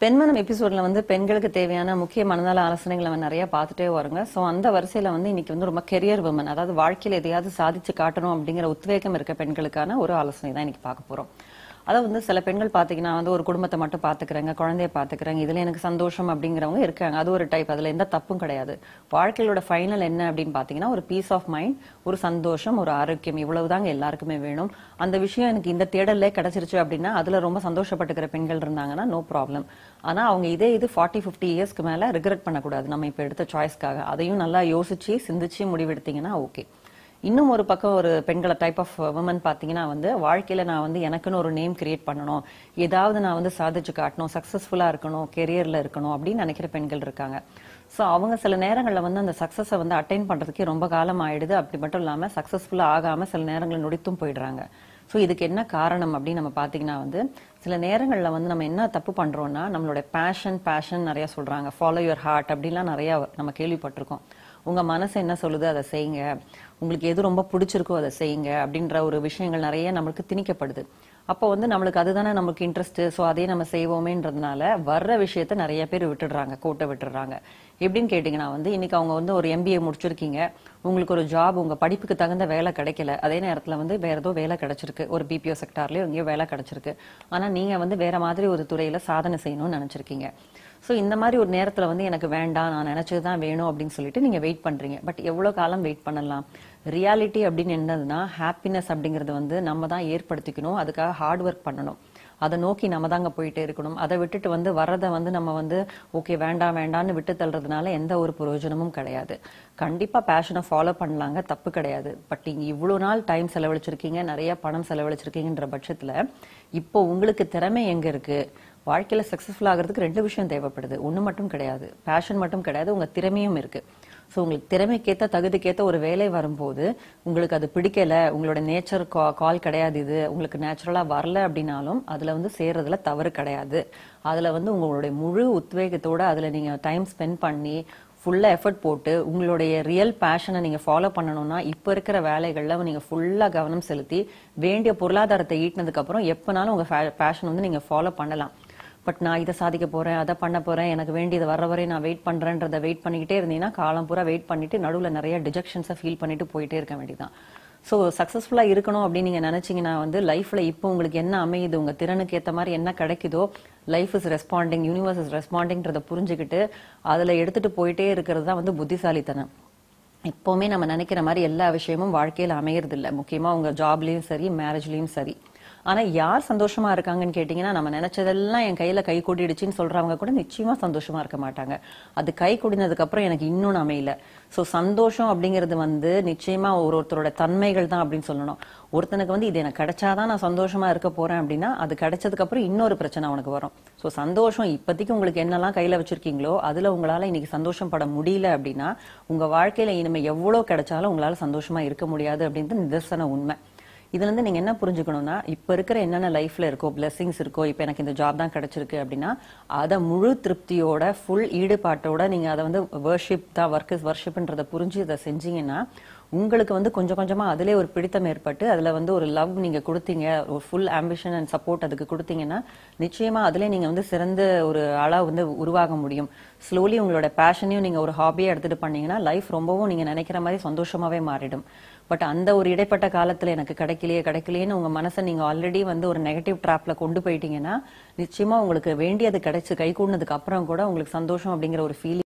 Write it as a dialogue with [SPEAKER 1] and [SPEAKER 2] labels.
[SPEAKER 1] பெண்மனம் எபிசோட்ல வந்து பெண்களுக்கு தேவையான முக்கிய மனநல ஆலோசனைகளை நம்ம நிறைய பார்த்துட்டே வருங்க ஸோ அந்த வரிசையில வந்து இன்னைக்கு வந்து ரொம்ப கெரியர் விமன் அதாவது வாழ்க்கையில எதையாவது சாதிச்சு காட்டணும் அப்படிங்கிற உத்வேகம் இருக்க பெண்களுக்கான ஒரு ஆலோசனை தான் இன்னைக்கு பார்க்க போறோம் அதாவது வந்து சில பெண்கள் பாத்தீங்கன்னா வந்து ஒரு குடும்பத்தை மட்டும் பாத்துக்கிறாங்க குழந்தைய பாத்துக்கிறாங்க இதுல எனக்கு சந்தோஷம் அப்படிங்கிறவங்க இருக்காங்க அது ஒரு டைப் அதுல எந்த தப்பும் கிடையாது வாழ்க்கையோட ஃபைனல் என்ன அப்படின்னு பாத்தீங்கன்னா ஒரு பீஸ் ஆஃப் மைண்ட் ஒரு சந்தோஷம் ஒரு ஆரோக்கியம் இவ்வளவுதாங்க எல்லாருக்குமே வேணும் அந்த விஷயம் எனக்கு இந்த தேடல்லே கிடைச்சிருச்சு அப்படின்னா அதுல ரொம்ப சந்தோஷப்பட்டுக்கிற பெண்கள் இருந்தாங்கன்னா நோ ப்ராப்ளம் ஆனா அவங்க இதே இது ஃபார்ட்டி ஃபிஃப்டி இயர்ஸ்க்கு மேல ரிக்ரெட் பண்ணக்கூடாது நம்ம இப்ப எடுத்த சாய்ஸ்க்காக அதையும் நல்லா யோசிச்சு சிந்திச்சு முடிவெடுத்தீங்கன்னா ஓகே இன்னும் ஒரு பக்கம் ஒரு பெண்களை டைப் ஆஃப் உமன் பாத்தீங்கன்னா வந்து வாழ்க்கையில நான் வந்து எனக்குன்னு ஒரு நேம் கிரியேட் பண்ணணும் ஏதாவது நான் வந்து சாதிச்சு காட்டணும் சக்சஸ்ஃபுல்லா இருக்கணும் கெரியர்ல இருக்கணும் அப்படின்னு நினைக்கிற பெண்கள் இருக்காங்க ஸோ அவங்க சில நேரங்களில் வந்து அந்த சக்சஸை வந்து அட்டைன் பண்றதுக்கே ரொம்ப காலம் ஆயிடுது அப்படி மட்டும் இல்லாம சக்சஸ்ஃபுல்லா ஆகாம சில நேரங்களில் நொடித்தும் போயிடுறாங்க ஸோ இதுக்கு என்ன காரணம் அப்படின்னு நம்ம பார்த்தீங்கன்னா வந்து சில நேரங்களில் வந்து நம்ம என்ன தப்பு பண்றோம்னா நம்மளோட பேஷன் பேஷன் நிறைய சொல்றாங்க ஃபாலோ யுவர் ஹார்ட் அப்படின்லாம் நிறைய நம்ம கேள்விப்பட்டிருக்கோம் உங்க மனசு என்ன சொல்லுது அதை செய்யுங்க உங்களுக்கு எது ரொம்ப பிடிச்சிருக்கோ அதை செய்யுங்க அப்படின்ற ஒரு விஷயங்கள் நிறைய நம்மளுக்கு திணிக்கப்படுது அப்போ வந்து நம்மளுக்கு அதுதானே நமக்கு இன்ட்ரெஸ்ட் ஸோ அதே நம்ம செய்வோமேன்றதுனால வர்ற விஷயத்த நிறைய பேர் விட்டுடுறாங்க கோட்டை விட்டுடுறாங்க எப்படின்னு கேட்டீங்கன்னா வந்து இன்னைக்கு அவங்க வந்து ஒரு எம்பிஏ முடிச்சிருக்கீங்க உங்களுக்கு ஒரு ஜாப் உங்க படிப்புக்கு தகுந்த வேலை கிடைக்கல அதே நேரத்துல வந்து வேற ஏதோ வேலை கிடைச்சிருக்கு ஒரு பிபிஓ செக்டார்லயோ எங்கேயோ வேலை கிடைச்சிருக்கு ஆனா நீங்க வந்து வேற மாதிரி ஒரு துறையில சாதனை செய்யணும்னு நினைச்சிருக்கீங்க ஸோ இந்த மாதிரி ஒரு நேரத்தில் வந்து எனக்கு வேண்டாம் நான் நினைச்சது தான் வேணும் அப்படின்னு சொல்லிட்டு நீங்கள் வெயிட் பண்ணுறீங்க பட் எவ்வளோ காலம் வெயிட் பண்ணலாம் ரியாலிட்டி அப்படின்னு என்னதுன்னா ஹாப்பினஸ் அப்படிங்கிறது வந்து நம்ம தான் ஏற்படுத்திக்கணும் அதுக்காக ஹார்ட் ஒர்க் பண்ணணும் அதை நோக்கி நம்ம தாங்க போயிட்டே இருக்கணும் அதை விட்டுட்டு வந்து வரதை வந்து நம்ம வந்து ஓகே வேண்டாம் வேண்டாம்னு விட்டு தள்ளுறதுனால எந்த ஒரு பிரயோஜனமும் கிடையாது கண்டிப்பா பேஷனை ஃபாலோ பண்ணலாங்க தப்பு கிடையாது பட் நீங்க இவ்வளவு நாள் டைம் செலவழிச்சிருக்கீங்க நிறைய பணம் செலவழிச்சிருக்கீங்கன்ற பட்சத்துல இப்போ உங்களுக்கு திறமை எங்க இருக்கு வாழ்க்கையில சக்சஸ்ஃபுல் ஆகிறதுக்கு ரெண்டு விஷயம் தேவைப்படுது ஒண்ணு மட்டும் கிடையாது பேஷன் மட்டும் கிடையாது உங்க திறமையும் இருக்கு ஸோ உங்களுக்கு திறமைக்கேத்த தகுதிக்கேத்த ஒரு வேலை வரும்போது உங்களுக்கு அது பிடிக்கல உங்களோட நேச்சர் கால் கிடையாது இது உங்களுக்கு நேச்சுரலா வரல அப்படின்னாலும் அதுல வந்து சேர்றதுல தவறு கிடையாது அதுல வந்து உங்களுடைய முழு உத்வேகத்தோட அதுல நீங்க டைம் ஸ்பெண்ட் பண்ணி ஃபுல்லா எஃபர்ட் போட்டு உங்களுடைய ரியல் பேஷனை நீங்க ஃபாலோ பண்ணணும்னா இப்ப இருக்கிற வேலைகள்ல நீங்க ஃபுல்லா கவனம் செலுத்தி வேண்டிய பொருளாதாரத்தை ஈட்டினதுக்கு அப்புறம் எப்பனாலும் உங்க பேஷன் வந்து நீங்க ஃபாலோ பண்ணலாம் பட் நான் இதை சாதிக்க போறேன் அதை பண்ண போறேன் எனக்கு வேண்டியது வர வரை நான் வெயிட் பண்றேன்றதை வெயிட் பண்ணிக்கிட்டே இருந்தீங்கன்னா காலம் பூரா வெயிட் பண்ணிட்டு நடுவில் நிறைய டிஜெக்ஷன்ஸை ஃபீல் பண்ணிட்டு போயிட்டே இருக்க வேண்டியதான் ஸோ சக்ஸஸ்ஃபுல்லாக இருக்கணும் அப்படின்னு நீங்கள் நினச்சிங்கன்னா வந்து லைஃப்பில் இப்போ உங்களுக்கு என்ன அமையுது உங்கள் திறனுக்கு ஏற்ற மாதிரி என்ன கிடைக்குதோ life is responding universe is ரெஸ்பாண்டிங்கிறத புரிஞ்சுக்கிட்டு அதில் எடுத்துகிட்டு போயிட்டே இருக்கிறது தான் வந்து புத்திசாலித்தனம் எப்போவுமே நம்ம நினைக்கிற மாதிரி எல்லா விஷயமும் வாழ்க்கையில் அமையறது இல்லை முக்கியமாக உங்கள் ஜாப்லேயும் சரி மேரேஜ்லேயும் சரி ஆனா யார் சந்தோஷமா இருக்காங்கன்னு கேட்டீங்கன்னா நம்ம நினைச்சதெல்லாம் என் கையில கை கூட்டிடுச்சுன்னு சொல்றவங்க கூட நிச்சயமா சந்தோஷமா இருக்க மாட்டாங்க அது கை கூடினதுக்கு அப்புறம் எனக்கு இன்னொன்னு அமையல சோ சந்தோஷம் அப்படிங்கிறது வந்து நிச்சயமா ஒரு ஒருத்தரோட தன்மைகள் தான் அப்படின்னு சொல்லணும் ஒருத்தனுக்கு வந்து இது எனக்கு கிடைச்சாதான் நான் சந்தோஷமா இருக்க போறேன் அப்படின்னா அது கிடைச்சதுக்கு அப்புறம் இன்னொரு பிரச்சனை அவனுக்கு வரும் சோ சந்தோஷம் இப்போதைக்கு உங்களுக்கு என்னெல்லாம் கையில வச்சிருக்கீங்களோ அதுல உங்களால இன்னைக்கு சந்தோஷம் பட முடியல அப்படின்னா உங்க வாழ்க்கையில இனிமே எவ்வளவு கிடைச்சாலும் உங்களால சந்தோஷமா இருக்க முடியாது அப்படின்றது நிதர்சன உண்மை இதுல இருந்து நீங்க என்ன புரிஞ்சுக்கணும்னா இப்ப இருக்கிற என்னென்ன லைஃப்ல இருக்கோ பிளெஸிங்ஸ் இருக்கோ இப்ப எனக்கு இந்த ஜாப் தான் கிடைச்சிருக்கு அப்படின்னா அதை முழு திருப்தியோட ஃபுல் ஈடுபாட்டோட நீங்க அதை வந்து வர்ஷிப் தான் ஒர்க் இஸ் வர்ஷிப்ன்றதை புரிஞ்சு இதை செஞ்சீங்கன்னா உங்களுக்கு வந்து கொஞ்சம் கொஞ்சமா அதிலே ஒரு பிடித்தம் ஏற்பட்டு அதுல வந்து ஒரு லவ் நீங்க கொடுத்தீங்க ஒரு ஃபுல் ஆம்பிஷன் அண்ட் சப்போர்ட் அதுக்கு கொடுத்தீங்கன்னா நிச்சயமா அதுல நீங்க வந்து சிறந்த ஒரு ஆளா வந்து உருவாக முடியும் ஸ்லோலி உங்களோட பேஷனையும் நீங்க ஒரு ஹாபியா எடுத்துட்டு பண்ணீங்கன்னா லைஃப் ரொம்பவும் நீங்க நினைக்கிற மாதிரி சந்தோஷமாவே மாறிடும் பட் அந்த ஒரு இடைப்பட்ட காலத்துல எனக்கு கிடைக்கலையே கிடைக்கலையேன்னு உங்க மனசை நீங்க ஆல்ரெடி வந்து ஒரு நெகட்டிவ் ட்ராப்ல கொண்டு போயிட்டீங்கன்னா நிச்சயமா உங்களுக்கு வேண்டியது கிடைச்சு கை கூடினதுக்கு அப்புறம் கூட உங்களுக்கு சந்தோஷம் அப்படிங்கிற ஒரு ஃபீலிங்